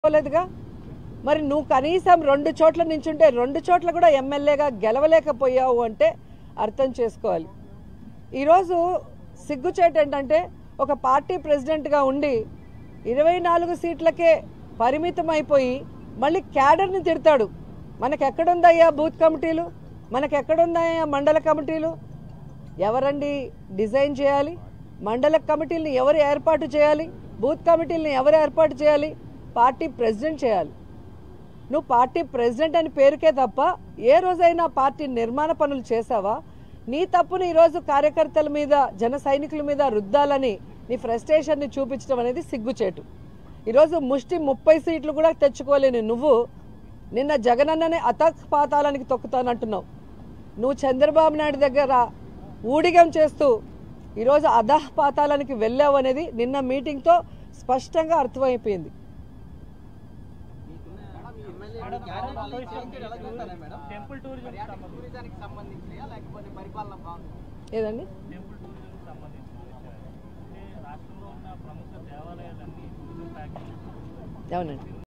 పోలేదుగా మరి నువ్వు కనీసం రెండు చోట్ల నించుంటే రెండు చోట్ల కూడా ఎమ్మెల్యేగా గెలవలేకపోయావు అంటే అర్థం చేసుకోవాలి ఈరోజు సిగ్గుచేటు ఏంటంటే ఒక పార్టీ ప్రెసిడెంట్గా ఉండి ఇరవై నాలుగు సీట్లకే పరిమితం అయిపోయి మళ్ళీ క్యాడర్ని తిడతాడు మనకెక్కడుందయ్యా బూత్ కమిటీలు మనకెక్కడుందయ్యా మండల కమిటీలు ఎవరండి డిజైన్ చేయాలి మండల కమిటీలను ఎవరు ఏర్పాటు చేయాలి బూత్ కమిటీలను ఎవరు ఏర్పాటు చేయాలి పార్టీ ప్రెసిడెంట్ చేయాలి నువ్వు పార్టీ ప్రెసిడెంట్ అని పేరుకే తప్ప ఏ రోజైనా పార్టీ నిర్మాణ పనులు చేసావా నీ తప్పుని ఈరోజు కార్యకర్తల మీద జన సైనికుల మీద రుద్దాలని నీ ఫ్రస్ట్రేషన్ని చూపించడం అనేది సిగ్గుచేటు ఈరోజు ముష్టి ముప్పై సీట్లు కూడా తెచ్చుకోలేని నువ్వు నిన్న జగనన్ననే అతక్ పాతాళానికి తొక్కుతానంటున్నావు నువ్వు చంద్రబాబు నాయుడు దగ్గర ఊడిగం చేస్తూ ఈరోజు అధః పాతాళానికి వెళ్ళావు అనేది నిన్న మీటింగ్తో స్పష్టంగా అర్థమైపోయింది టెంపుల్ టూరిజం టూరిజానికి సంబంధించినయా లేకపోతే పరిపాలన బాగుంది ఏదండి టెంపుల్ టూరిజం సంబంధించిన విషయాలు అంటే రాష్ట్రంలో ఉన్న ప్రముఖ దేవాలయాలన్నీ టూరిజం ప్యాకేజ్ అవునండి